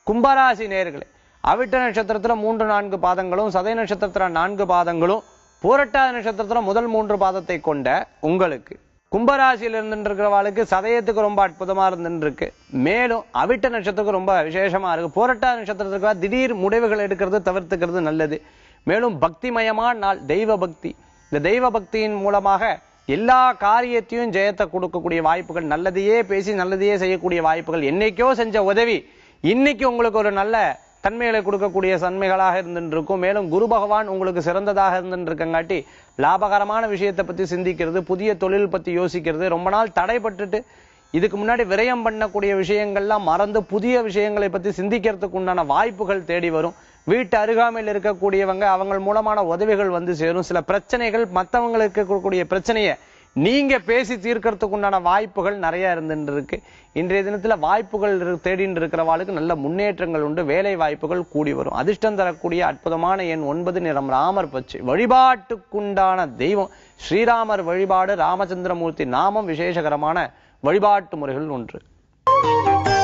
கும்பராசி நேர்களே அவிட்ட நட்சத்திரத்துல மூன்று நான்கு பாதங்களும் சதய நட்சத்திரத்துல நான்கு பாதங்களும் பூரட்டாதி நட்சத்திரத்துல முதல் மூன்று பாதத்தை கொண்ட உங்களுக்கு கும்பராசியில் இருந்துட்டு இருக்கிறவாளுக்கு சதயத்துக்கு ரொம்ப அற்புதமா இருந்துட்டு இருக்கு மேலும் அவிட்ட நட்சத்திரத்துக்கு ரொம்ப விசேஷமா இருக்கு பூரட்டாதி நட்சத்திரத்துக்கு திடீர் முடிவுகள் எடுக்கிறது தவிர்த்துக்கிறது நல்லது மேலும் பக்திமயமான நாள் தெய்வ பக்தி இந்த தெய்வ பக்தியின் மூலமாக எல்லா காரியத்தையும் ஜெயத்தை கொடுக்கக்கூடிய வாய்ப்புகள் நல்லதையே பேசி நல்லதையே செய்யக்கூடிய வாய்ப்புகள் என்னைக்கோ செஞ்ச உதவி இன்னைக்கு உங்களுக்கு ஒரு நல்ல தன்மைகளை கொடுக்கக்கூடிய தன்மைகளாக இருந்துட்டு இருக்கும் மேலும் குரு பகவான் உங்களுக்கு சிறந்ததாக இருந்துட்டு இருக்கங்காட்டி லாபகரமான விஷயத்தை பத்தி சிந்திக்கிறது புதிய தொழில் பத்தி யோசிக்கிறது ரொம்ப நாள் தடைப்பட்டுட்டு இதுக்கு முன்னாடி விரயம் பண்ணக்கூடிய விஷயங்கள்லாம் மறந்து புதிய விஷயங்களை பத்தி சிந்திக்கிறதுக்கு உண்டான வாய்ப்புகள் தேடி வரும் வீட்டு அருகாமையில் இருக்கக்கூடியவங்க அவங்க மூலமான உதவிகள் வந்து சேரும் சில பிரச்சனைகள் மத்தவங்களுக்கு இருக்கக்கூடிய பிரச்சனையை நீங்க பேசி தீர்க்கறதுக்கு உண்டான வாய்ப்புகள் நிறைய இருந்துட்டு இருக்கு இன்றைய தினத்துல வாய்ப்புகள் இரு- தேடிட்டு இருக்கிறவாளுக்கு நல்ல முன்னேற்றங்கள் உண்டு வேலை வாய்ப்புகள் கூடி வரும் அதிர்ஷ்டம் தரக்கூடிய அற்புதமான எண் ஒன்பது நிறம் ராமர் பச்சை வழிபாட்டுக்குண்டான தெய்வம் ஸ்ரீராமர் வழிபாடு ராமச்சந்திரமூர்த்தி நாமம் விசேஷகரமான வழிபாட்டு முறைகள் ஒன்று